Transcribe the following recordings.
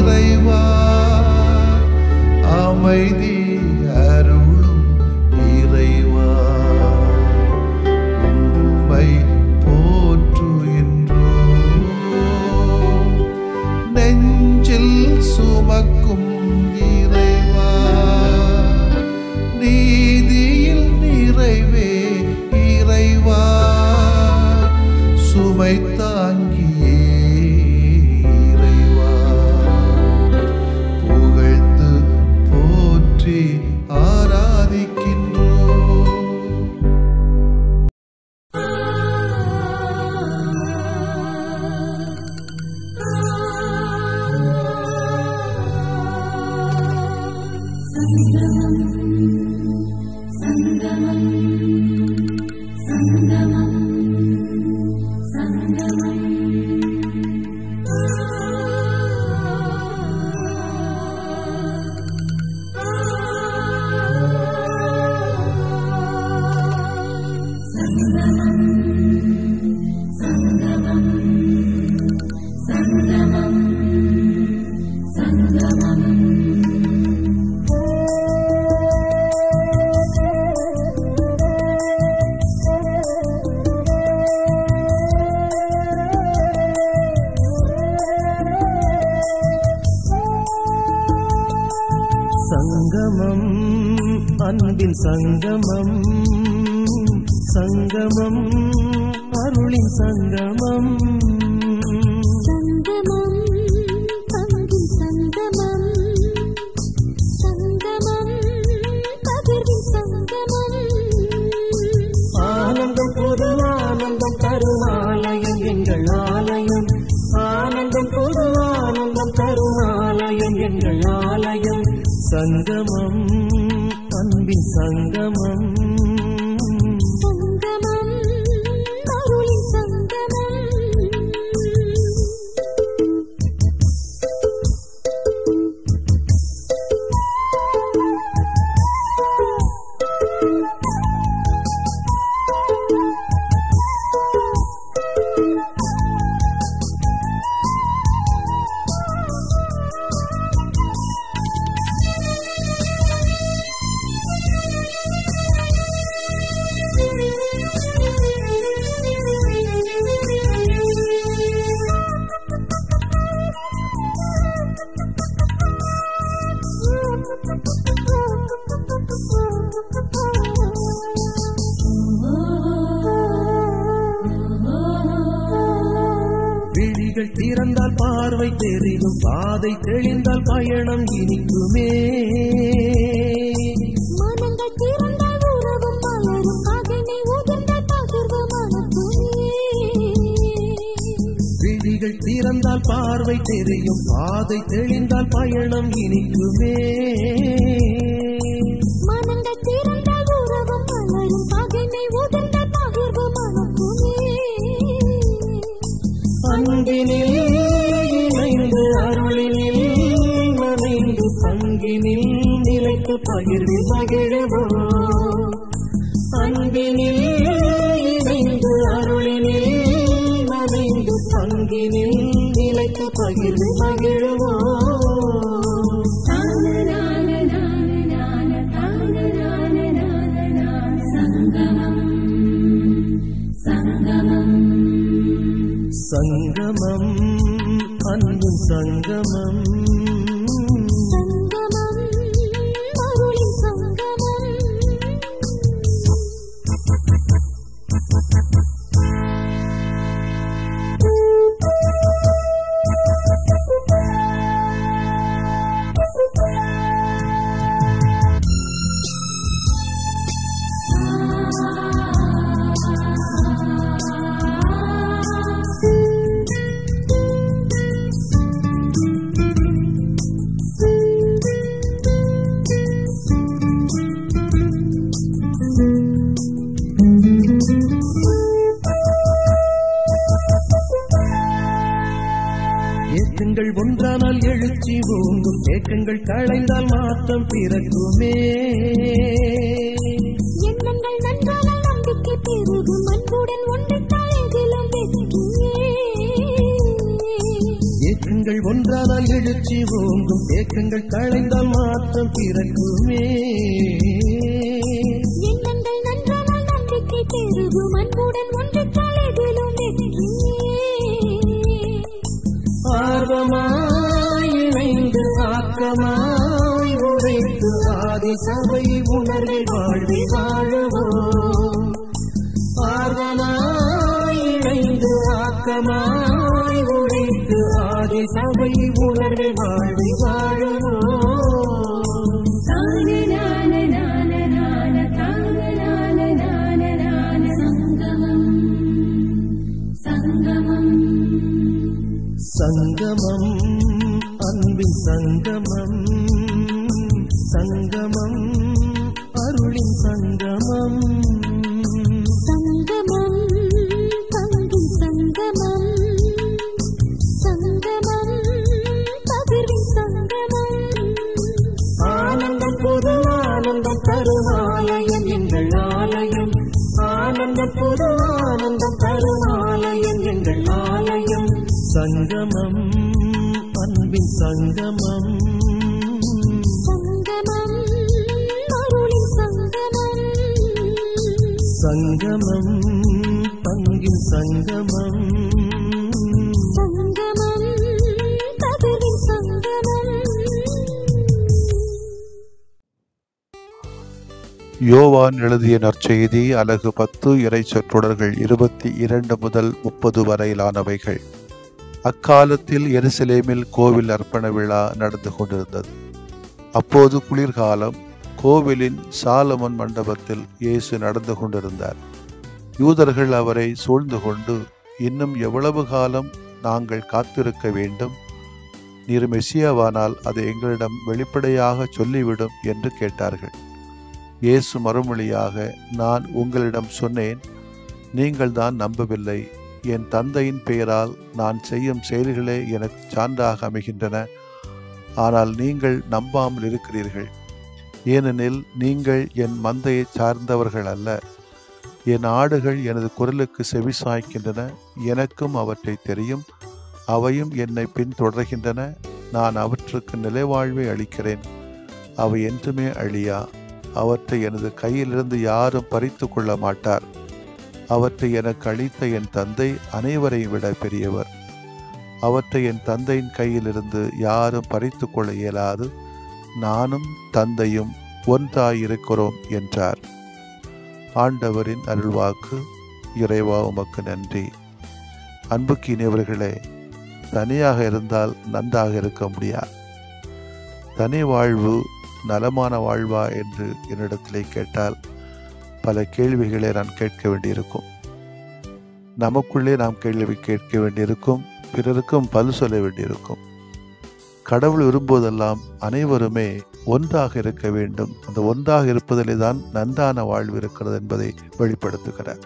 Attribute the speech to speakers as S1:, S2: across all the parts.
S1: இறைவா அமைதி அருளும் இறைவா உம்மை போற்றுகின்றோம் நெஞ்சில் சுமக்கும் இறைவா நீதியில் நிறைவே இறைவா சுமை தாங்கியே இறைவா புகழ்ந்து போற்றி ஆராதிக்கின்றோம்
S2: சங்கமம் அன்பின் சங்கமம் சங்கமம் அருளின் சங்கமம்
S3: சங்கமம் பங்கின் சங்கமம் சங்கமம் பகிர்வின் சங்கமம்
S2: ஆனந்தம் பொது ஆனந்தம் தரும் ஆலயம் எங்கள் ஆலயம் ஆனந்தம் பொது ஆனந்தம் தரும் ஆலயம் எங்கள் ஆலயம் சங்கமம் அன்பின் சங்கமம்
S3: சங்கமம் அருளின் சங்கமம்
S2: விழிகள் திறந்தால் பார்வை தெரியும் பாதை தெளிந்தால் பயணம் இனிக்குமே
S3: மனங்கள் திறந்தால் உறவும் மலரும் பகனை உதிர்ந்தால் பகிர்வு மனத்துமே
S2: விழிகள் திறந்தால் பார்வை தெரியும் பாதை தெளிந்தால் பயணம் இனிக்குமே
S3: மனங்கள் திறந்தால் உறவும் மலரும் பகனை உதிர்ந்தால் பகிர்வு மனத்துமே
S2: அன்பினில் இணைந்து அருளினில் நனைந்து பங்கினில் நிலைத்து பகிர்வில் மகிழ்வோம் அன்பினில் இணைந்து அருளினில் நனைந்து பங்கினில் நிலைத்து பகிர்வில் மகிழ்வோம் சங்கமம் அன்பும் சங்கமம்
S3: சங்கமம் அருளின் சங்கமம்
S2: ஏக்கங்கள் ஒன்றானால் எழுச்சி ஓங்கும் ஏக்கங்கள் களைந்தால் மாற்றம் பிறக்குமே
S3: எண்ணங்கள் நன்றானால் நம்பிக்கை பெருகும் அன்புடன் ஒன்றைத்தால் எதிலும் வெற்றியே
S2: ஏக்கங்கள் ஒன்றானால் உண்டானால் எழுச்சி ஓங்கும் ஏக்கங்கள் களைந்தால் மாற்றம் பிறக்குமே
S3: எண்ணங்கள் நன்றானால் நம்பிக்கை பெருகும் அன்புடன் ஒன்றிட்டால் எதிலும் வெற்றியே
S2: ஆர்வமாய் இணைந்து ஆக்கமாய் உழைத்து ஆதி சபை உணர்வை வாழ்வி வாழுவோம் ஆர்வமாய் இணைந்து ஆக்கமாய் உழைத்து ஆதி சபை உணர்வை வாழ்வி வாழுவோம் சங்கமம் அன்பின் சங்கமம் சங்கமம் அருளின் சங்கமம்
S3: சங்கமம் பங்கின் சங்கமம் சங்கமம் பகிர்வின் சங்கமம்
S2: ஆனந்தம் புது ஆனந்தம் தருவாலயம் எங்கள் ஆலயம் ஆனந்தம் புது ஆனந்தம் தருவாலயம் எங்கள் ஆலயம் சங்கமம் அன்பின் சங்கமம்
S3: சங்கமம் அருளின் சங்கமம்
S2: சங்கமம் பங்கின் சங்கமம்
S3: சங்கமம் பகிர்வின் சங்கமம்
S1: யோவான் எழுதிய நற்செய்தி அலகு பத்து இறை சொற்றொடர்கள் இருபத்தி இரண்டு முதல் முப்பது வரையிலானவைகள் அக்காலத்தில் எருசலேமில் கோவில் அர்ப்பண விழா நடந்து கொண்டிருந்தது அப்போது குளிர்காலம் கோவிலின் சாலமன் மண்டபத்தில் இயேசு நடந்து கொண்டிருந்தார் யூதர்கள் அவரை சூழ்ந்து கொண்டு இன்னும் எவ்வளவு காலம் நாங்கள் காத்திருக்க வேண்டும் நீர் மெசியாவானால் அதை எங்களிடம் வெளிப்படையாக சொல்லிவிடும் என்று கேட்டார்கள் இயேசு மறுமொழியாக நான் உங்களிடம் சொன்னேன் நீங்கள் தான் நம்பவில்லை என் தந்தையின் பெயரால் நான் செய்யும் செயல்களே எனக்கு சான்றாக அமைகின்றன ஆனால் நீங்கள் நம்பாமல் இருக்கிறீர்கள் ஏனெனில் நீங்கள் என் மந்தையை சார்ந்தவர்கள் அல்ல என் ஆடுகள் எனது குரலுக்கு செவிசாய்க்கின்றன எனக்கும் அவற்றை தெரியும் அவையும் என்னை பின்தொடர்கின்றன நான் அவற்றுக்கு நிலைவாழ்வை அளிக்கிறேன் அவை என்றுமே அழியா அவற்றை எனது கையிலிருந்து யாரும் பறித்து கொள்ள மாட்டார் அவற்றை எனக்கு அளித்த என் தந்தை அனைவரையும் விட பெரியவர் அவற்றை என் தந்தையின் கையிலிருந்து யாரும் பறித்து கொள்ள இயலாது நானும் தந்தையும் ஒன்றாயிருக்கிறோம் என்றார் ஆண்டவரின் அருள்வாக்கு இறைவா உமக்கு நன்றி அன்புக்கு இனியவர்களே தனியாக இருந்தால் நன்றாக இருக்க முடியாது தனி வாழ்வு நலமான வாழ்வா என்று என்னிடத்திலே கேட்டால் பல கேள்விகளை நான் கேட்க வேண்டியிருக்கும் நமக்குள்ளே நாம் கேள்வி கேட்க வேண்டியிருக்கும் பிறருக்கும் பதில் சொல்ல வேண்டியிருக்கும் கடவுள் விரும்புவதெல்லாம் அனைவருமே ஒன்றாக இருக்க வேண்டும் அந்த ஒன்றாக இருப்பதிலே தான் நன்றான வாழ்வு இருக்கிறது என்பதை வெளிப்படுத்துகிறார்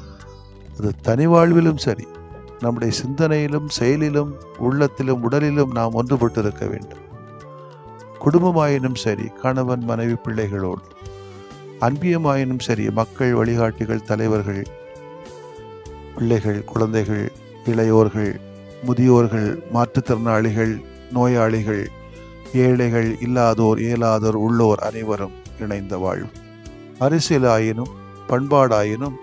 S1: அது தனி வாழ்விலும் சரி நம்முடைய சிந்தனையிலும் செயலிலும் உள்ளத்திலும் உடலிலும் நாம் ஒன்றுபட்டு இருக்க வேண்டும் குடும்பமாயினும் சரி கணவன் மனைவி பிள்ளைகளோடு அன்பியமாயினும் சரி மக்கள் வழிகாட்டிகள் தலைவர்கள் பிள்ளைகள் குழந்தைகள் இளையோர்கள் முதியோர்கள் மாற்றுத்திறனாளிகள் நோயாளிகள் ஏழைகள் இல்லாதோர் இயலாதோர் உள்ளோர் அனைவரும் இணைந்த வாழ்வு அரசியலாயினும் பண்பாடாயினும்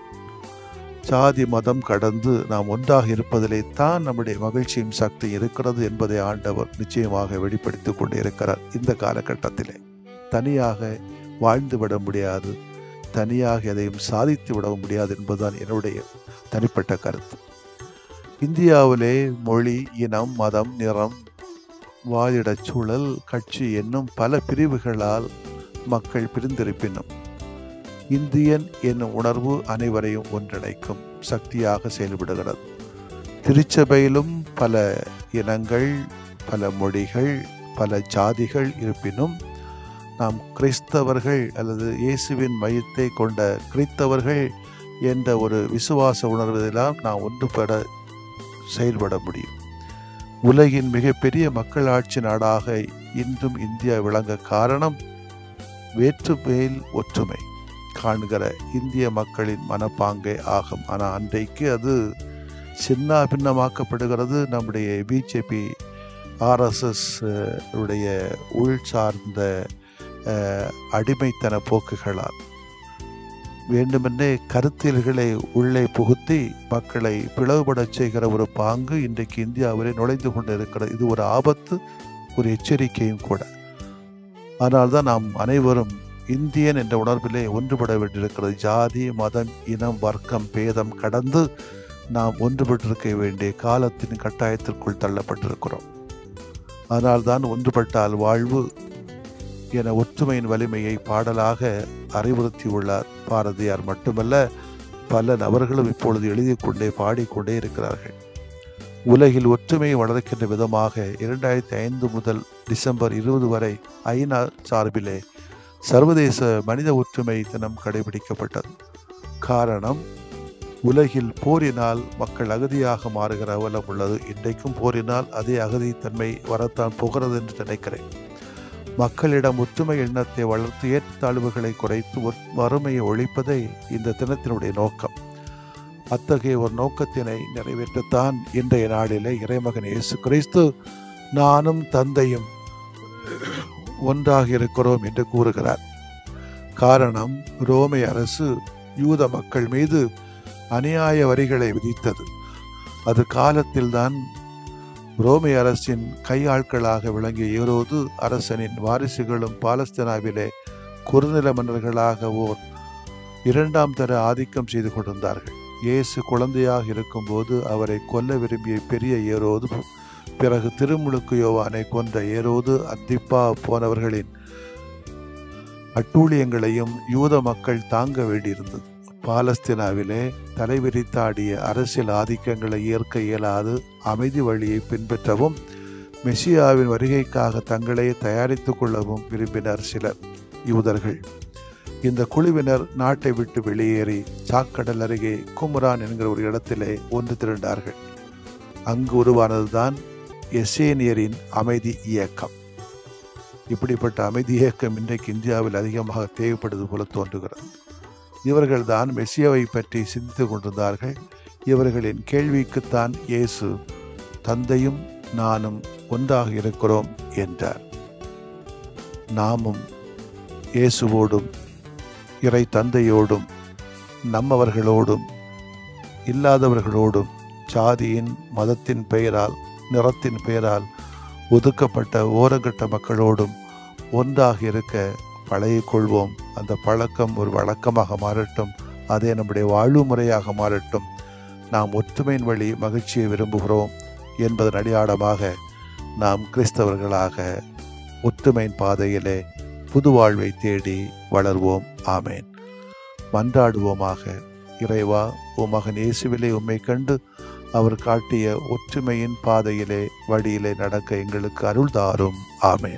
S1: சாதி மதம் கடந்து நாம் ஒன்றாக இருப்பதிலே தான் நம்முடைய மகிழ்ச்சியும் சக்தி இருக்கிறது என்பதை ஆண்டவர் நிச்சயமாக வெளிப்படுத்திக் கொண்டு இருக்கிறார் இந்த காலகட்டத்திலே தனியாக வாழ்ந்து விட முடியாது தனியாக எதையும் சாதித்து விடவும் முடியாது என்பதுதான் என்னுடைய தனிப்பட்ட கருத்து இந்தியாவிலே மொழி இனம் மதம் நிறம் வாழிடச் சூழல் கட்சி என்னும் பல பிரிவுகளால் மக்கள் பிரிந்திருப்பினும் இந்தியன் என்னும் உணர்வு அனைவரையும் ஒன்றிணைக்கும் சக்தியாக செயல்படுகிறது திருச்சபையிலும் பல இனங்கள் பல மொழிகள் பல ஜாதிகள் இருப்பினும் நாம் கிறிஸ்தவர்கள் அல்லது இயேசுவின் மையத்தை கொண்ட கிறிஸ்தவர்கள் என்ற ஒரு விசுவாச உணர்வதெல்லாம் நாம் ஒன்றுபட செயல்பட முடியும் உலகின் மிகப்பெரிய மக்களாட்சி நாடாக இன்றும் இந்தியா விளங்க காரணம் வேற்றுமையில் ஒற்றுமை காண்கிற இந்திய மக்களின் மனப்பாங்கை ஆகும் ஆனால் அன்றைக்கு அது சின்ன பின்னமாக்கப்படுகிறது நம்முடைய பிஜேபி ஆர்எஸ்எஸ் உடைய உள் சார்ந்த அஹ், அடிமைத்தன போக்குகளால் வேண்டுமென்றே கருத்தியல்களை உள்ளே புகுத்தி மக்களை பிளவுபடச் செய்கிற ஒரு பாங்கு இன்றைக்கு இந்தியாவிலே நுழைந்து கொண்டிருக்கிறது இது ஒரு ஆபத்து ஒரு எச்சரிக்கையும் கூட அதனால்தான் நாம் அனைவரும் இந்தியன் என்ற உணர்விலே ஒன்றுபட வேண்டியிருக்கிறது ஜாதி மதம் இனம் வர்க்கம் பேதம் கடந்து நாம் ஒன்றுபட்டிருக்க வேண்டிய காலத்தின் கட்டாயத்திற்குள் தள்ளப்பட்டிருக்கிறோம் அதனால்தான் ஒன்றுபட்டால் வாழ்வு என ஒற்றுமையின் வலிமையை பாடலாக அறிவுறுத்தியுள்ளார் பாரதியார் மட்டுமல்ல பல நபர்களும் இப்பொழுது எழுதி கொண்டே பாடிக்கொண்டே இருக்கிறார்கள் உலகில் ஒற்றுமையை வளர்க்கின்ற விதமாக இரண்டாயிரத்தி ஐந்து முதல் டிசம்பர் இருபது வரை ஐநா சார்பிலே சர்வதேச மனித ஒற்றுமை தினம் கடைபிடிக்கப்பட்டது காரணம் உலகில் போரினால் மக்கள் அகதியாக மாறுகிற அவலம் உள்ளது இன்றைக்கும் போரினால் அதே அகதித்தன்மை வரத்தான் போகிறது என்று நினைக்கிறேன் மக்களிடம் ஒற்றுமை எண்ணத்தை வளர்த்து ஏற்றத்தாழ்வுகளை குறைத்து ஒற்- வறுமையை ஒழிப்பதே இந்த தினத்தினுடைய நோக்கம் அத்தகைய ஒரு நோக்கத்தினை நிறைவேற்றத்தான் இன்றைய நாளிலே இறைமகன் இயேசு கிறிஸ்து நானும் தந்தையும் ஒன்றாக இருக்கிறோம் என்று கூறுகிறார் காரணம் ரோமை அரசு யூத மக்கள் மீது அநியாய வரிகளை விதித்தது அது காலத்தில்தான் ரோமை அரசின் கையாட்களாக விளங்கிய ஏரோது அரசனின் வாரிசுகளும் பாலஸ்தீனாவிலே குறுநில மன்னர்களாக ஓர் இரண்டாம் தர ஆதிக்கம் செய்து கொண்டிருந்தார்கள் இயேசு குழந்தையாக இருக்கும்போது அவரை கொல்ல விரும்பிய பெரிய ஏரோது பிறகு திருமுழுக்கு யோவானை கொன்ற ஏரோது அத்திப்பா போனவர்களின் அட்டூழியங்களையும் யூத மக்கள் தாங்க வேண்டியிருந்தது பாலஸ்தீனாவிலே தலைவிரித்தாடிய அரசியல் ஆதிக்கங்களை ஏற்க இயலாது அமைதி வழியை பின்பற்றவும் மெசியாவின் வருகைக்காக தங்களை தயாரித்துக் கொள்ளவும் விரும்பினர் சிலர் யூதர்கள் இந்த குழுவினர் நாட்டை விட்டு வெளியேறி சாக்கடல் அருகே குமரான் என்கிற ஒரு இடத்திலே ஒன்று திரண்டார்கள் அங்கு உருவானதுதான் எசேனியரின் அமைதி இயக்கம் இப்படிப்பட்ட அமைதி இயக்கம் இன்றைக்கு இந்தியாவில் அதிகமாக தேவைப்படுவது போல தோன்றுகிறது இவர்கள்தான் மெசியாவை பற்றி சிந்தித்துக் கொண்டிருந்தார்கள் இவர்களின் கேள்விக்குத்தான் இயேசு தந்தையும் நானும் ஒன்றாக இருக்கிறோம் என்றார் நாமும் இயேசுவோடும் இறை தந்தையோடும் நம்மவர்களோடும் இல்லாதவர்களோடும் சாதியின் மதத்தின் பெயரால் நிறத்தின் பெயரால் ஒதுக்கப்பட்ட ஓரங்கட்ட மக்களோடும் ஒன்றாக இருக்க பழகிக்கொள்வோம் அந்த பழக்கம் ஒரு வழக்கமாக மாறட்டும் அதே நம்முடைய வாழ்வு முறையாக மாறட்டும் நாம் ஒற்றுமையின் வழி மகிழ்ச்சியை விரும்புகிறோம் என்பதன் அடையாளமாக நாம் கிறிஸ்தவர்களாக ஒற்றுமையின் பாதையிலே புது வாழ்வை தேடி வளர்வோம் ஆமேன் மன்றாடுவோமாக இறைவா உம் மகன் இயேசுவிலே உம்மை கண்டு அவர் காட்டிய ஒற்றுமையின் பாதையிலே வழியிலே நடக்க எங்களுக்கு அருள் தாரும் ஆமேன்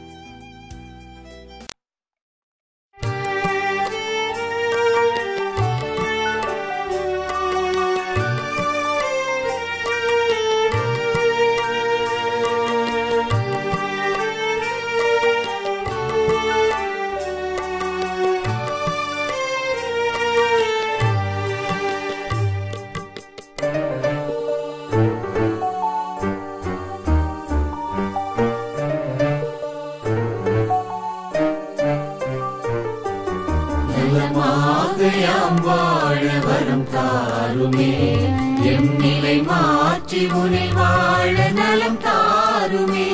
S4: நலமாகையாம் வாழ வரம் தாருமே எம் நிலை மாற்றி உனில் வாழ நலம் தாருமே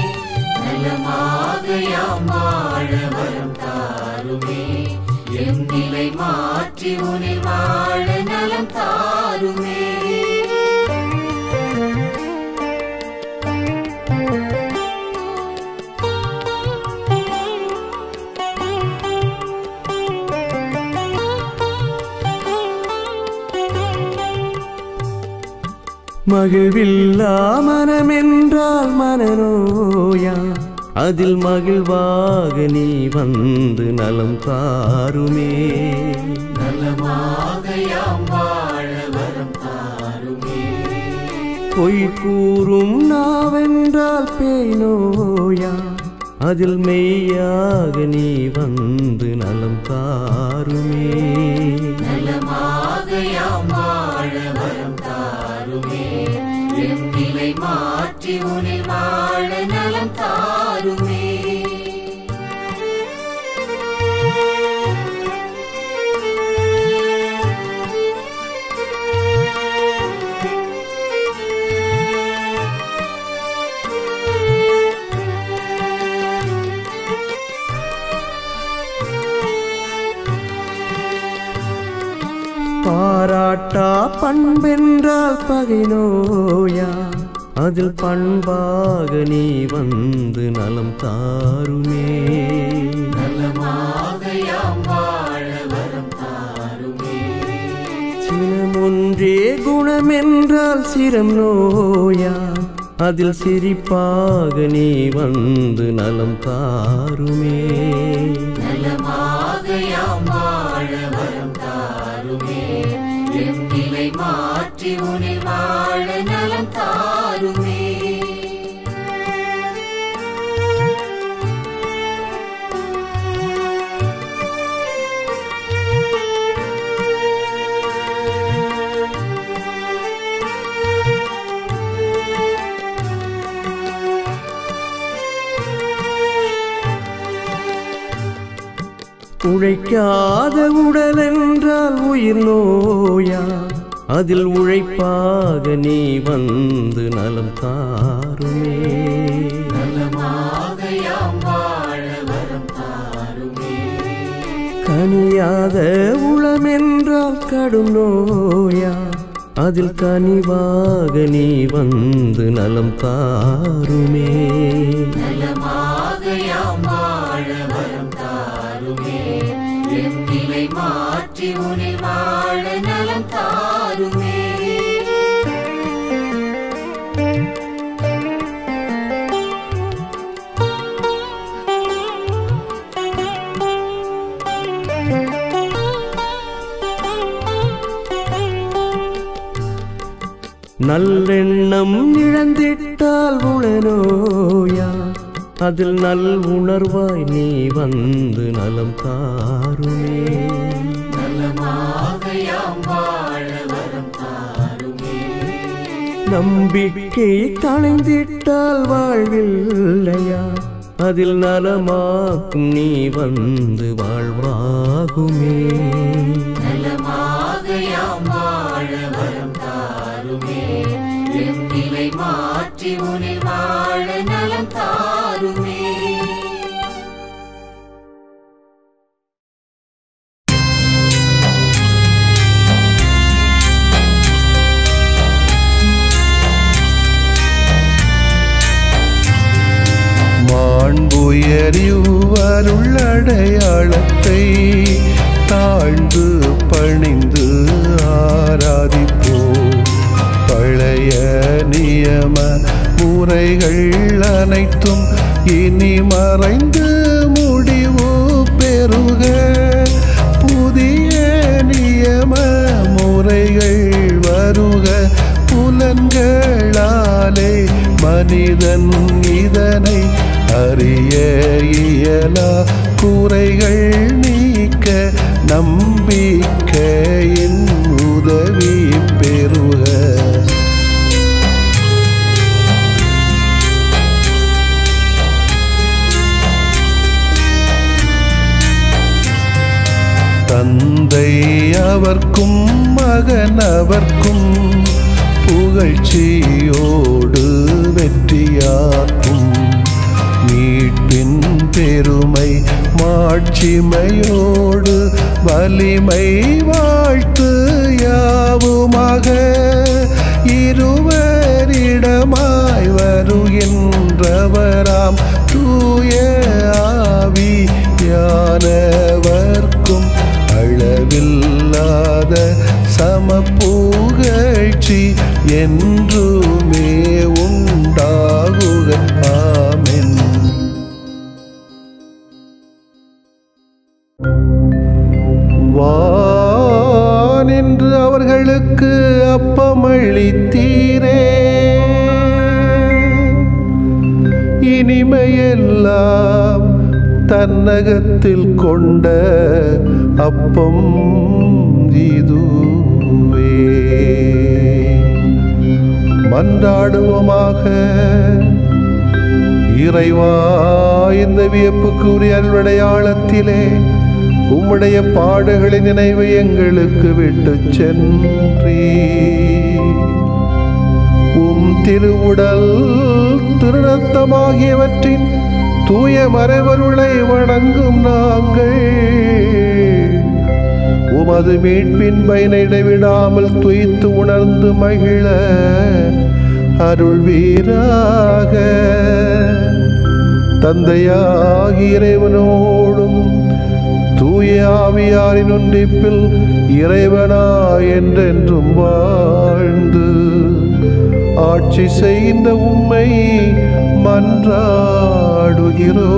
S4: நலமாகையாம் வாழ வரம் தாருமே எம் நிலை மாற்றி உனில் வாழ நலம் தாருமே
S2: மகிழ்வில்லா மனமென்றால் மனநோயா அதில் மகிழ்வாக நீ வந்து நலம் தாருமே
S4: நலமாகையாம் வாழ வரம் தாருமே
S2: பொய் கூறும் நாவென்றால் பேய் நோயா அதில் மெய்யாக நீ வந்து நலம் தாருமே
S4: நலமாகையாம் வாழ வரம் தாருமே எம் நிலை மாற்றி உனில் வாழ
S5: பாராட்டா பண்பென்றால் பகை நோயா அதில் பண்பாக நீ வந்து நலம் தாருமே
S4: நலமாகையாம் வாழ வரம் தாருமே
S5: சினமொன்றே குணமென்றால் சிரம் நோயா அதில் சிரிப்பாக நீ வந்து நலம் தாருமே
S4: நலமாகையாம் வாழ வரம் தாருமே எம் நிலை மாற்றி உனில் வாழ நலம் தாருமே
S5: உழைக்காத உடல் என்றால் உயிர் நோயா அதில் உழைப்பாக நீ வந்து நலம் தாருமே
S4: நலமாகையாம் வாழ வரம் தாருமே
S5: கனியாத உளமென்றால் கடும் நோயா அதில் கனிவாக நீ வந்து நலம் தாருமே
S4: நலமாகையாம் வாழ வரம் தாருமே எம் நிலை மாற்றி உனில் வாழ நலம் தாருமே
S5: நல்லெண்ணம் இழந்திட்டால் உளநோயா அதில் நல் உணர்வாய் நீ வந்து நலம் தாருமே
S4: நலமாகையாம் வாழ வரம் தாருமே
S5: நம்பிக்கை களைந்திட்டால் வாழ்வில்லையா அதில் நலமாக்கும் நீ வந்து வாழ்வாகுமே
S4: நலமாகையாம் வாழ வரம் தாருமே எம் நிலை மாற்றி உனில் வாழ நலம் தாருமே
S1: மாண்புயரிவருள்ளடையாளத்தை தாழ்ந்து பணிந்து ஆராதிப்போ பழைய நியம முறைகள் அனைத்தும் இனி மறைந்து முடிவு பெறுக புதிய நியம முறைகள் வருக புலன்களாலே மனிதன் இதனை அறிய இயலா குறைகள் நீக்க நம்பிக்கையின் உதவி பெறுக தந்தை அவர்க்கும் மகன் அவர்க்கும் புகழ்ச்சியோடு வெற்றியாக்கும் மீட்பின் பெருமை மாட்சிமையோடு வலிமை வாழ்த்து யாவுமாக இருவரிடமாய் வருகின்றவராம் தூய ஆவி யானவர்க்கும் அளவில்லாத சமப்புகழ்ச்சி என்றுமே உண்டாகுக ஆமென் வானின்று அவர்களுக்கு அப்பமளித்தீரே இனிமையெல்லாம் தன்னகத்தில் கொண்ட அப்பம் இதுவே மன்றாடுவோமாக இறைவா இந்த வியப்புக்குரிய அல்வடையாளத்திலே உம்முடைய பாடுகளின் நினைவு எங்களுக்கு விட்டு சென்றீ உம் திருவுடல் திருநத்தமாகியவற்றின் தூய மறைவருளை வணங்கும் நாங்கள் உமது மீட்பின் பயனை இடைவிடாமல் துய்த்து உணர்ந்து மகிழ அருள்வீராக தந்தையாகி இறைவனோடும் தூய ஆவியாரின் ஒன்றிப்பில் இறைவனா என்றென்றும் வாழ்ந்து ஆட்சி செய்கின்ற உம்மை மன்றாடுகிறோ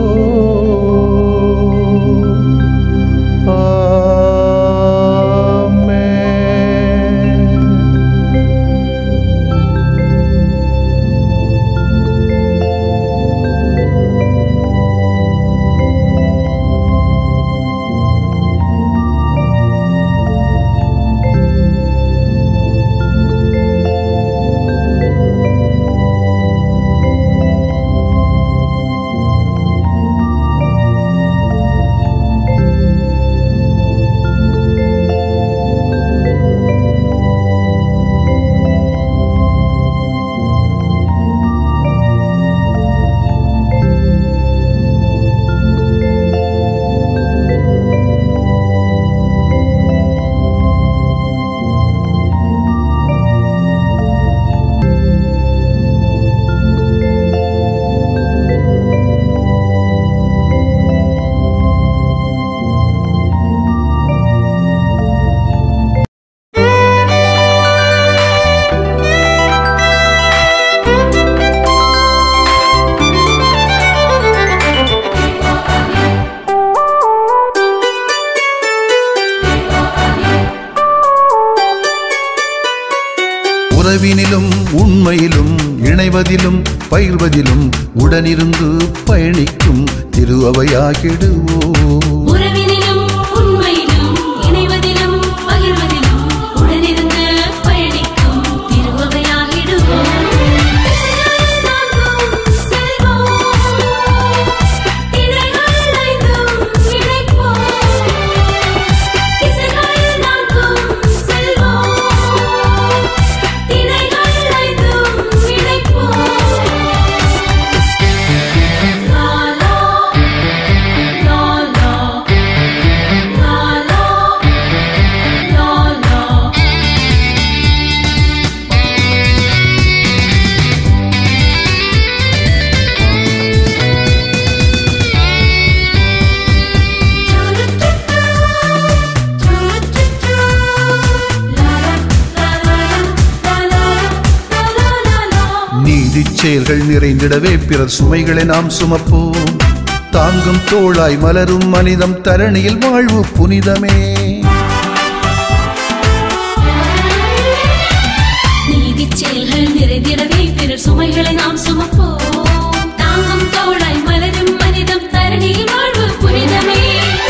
S6: உறவினிலும் உண்மையிலும் இணைவதிலும் பயிர்வதிலும் உடனிருந்து பயணிக்கும் திரு அவையாகிடுவோம்
S7: உறவினிலும் உண்மையிலும் இணைவதிலும் பகிர்வதிலும் உடனிருந்து பயணிக்கும் திருவகையாகிடுவோம்
S6: நீதிச் செயல்கள் நிறைந்திடவே பிறர் சுமைகளை நாம் சுமப்போம் தாங்கும் தோளாய் மலரும் மனிதம் தரணியில் வாழ்வு புனிதமே
S7: நீதிச் செயல்கள் நிறைந்திடவே பிறர் சுமைகளை நாம் சுமப்போம் தாங்கும் தோளாய் மலரும் மனிதம் தரணியில் வாழ்வு புனிதமே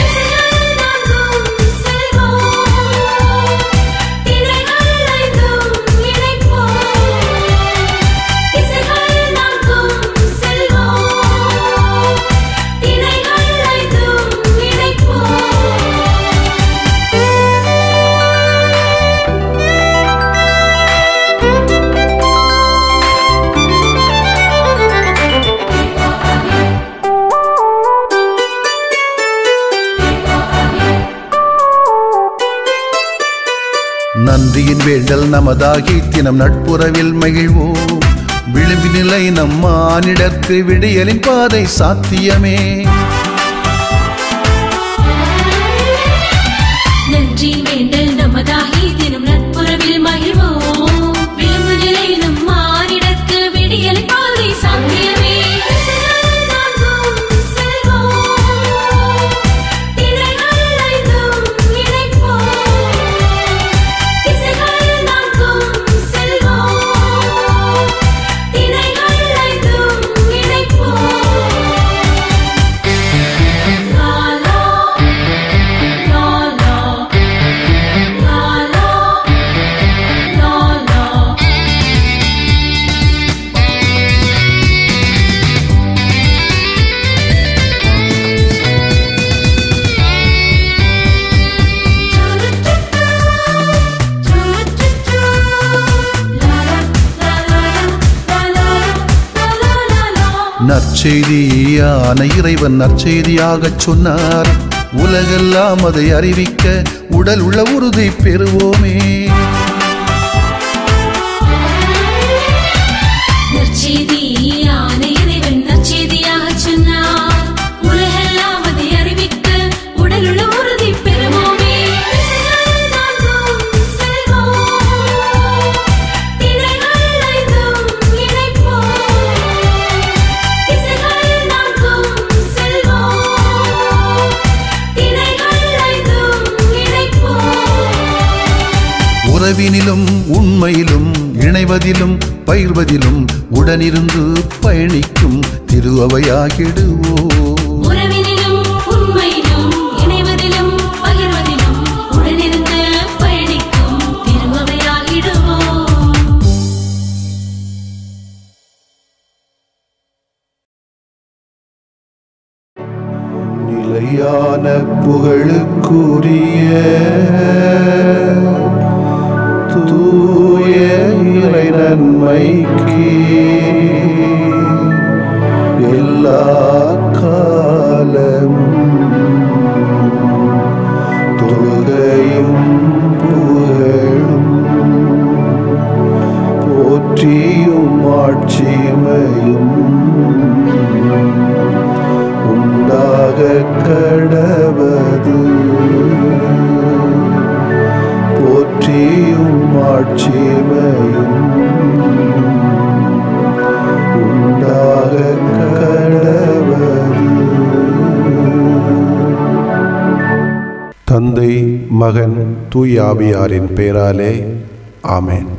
S6: நன்றியின் வேண்டல் நமதாகி தினம் நட்புறவில் மகிழ்வோம் விளிம்பு நிலை நம் மானிடர்க்கு விடியலின் பாதை சாத்தியமே
S7: நன்றி வேண்டல் நமதாகி தினம் நட்புறவில் மகிழ்வோம் விளிம்பு நிலையிலும் மானிடற்கு விடியல் பாதை சாத்தியமே
S6: நற்செய்தியான இறைவன் நற்செய்தியாகச் சொன்னார் உலகெல்லாம் அதை அறிவிக்க உடல் உள்ள உறுதி பெறுவோமே
S7: நற்செய்தியான இறைவன் நற்செய்தியாகச் சொன்னார். உலகெல்லாம் அதை அறிவிக்க உடலுள்ள உறுதி பெறுவோமே. திசைகள் நான்கும் செல்வோம். திரைகள் ஐந்தும் இணைப்போம். திசைகள் நான்கும் செல்வோம். திரைகள் ஐந்தும் இணைப்போம்.
S6: உறவினிலும் உண்மையிலும் இணைவதிலும் பயிர்வதிலும் உடனிருந்து பயணிக்கும் திரு அவையாகிடுவோம்
S7: உறவினிலும் உண்மையிலும் இணைவதிலும் பகிர்வதிலும் உடனிருந்து பயணிக்கும் திருமவையாகிடுவோம்
S1: நிலையான புகழுக்குரிய தூய இறை நன்மைக்கு எல்லா காலமும் தொழுகையும் புகழும் போற்றியும் ஆட்சிமையும் உண்டாக கடவது போற்றியும் ஆட்சிமையும் உண்டாக கடவது தந்தை மகன் தூயாவியாரின் பெயராலே ஆமென்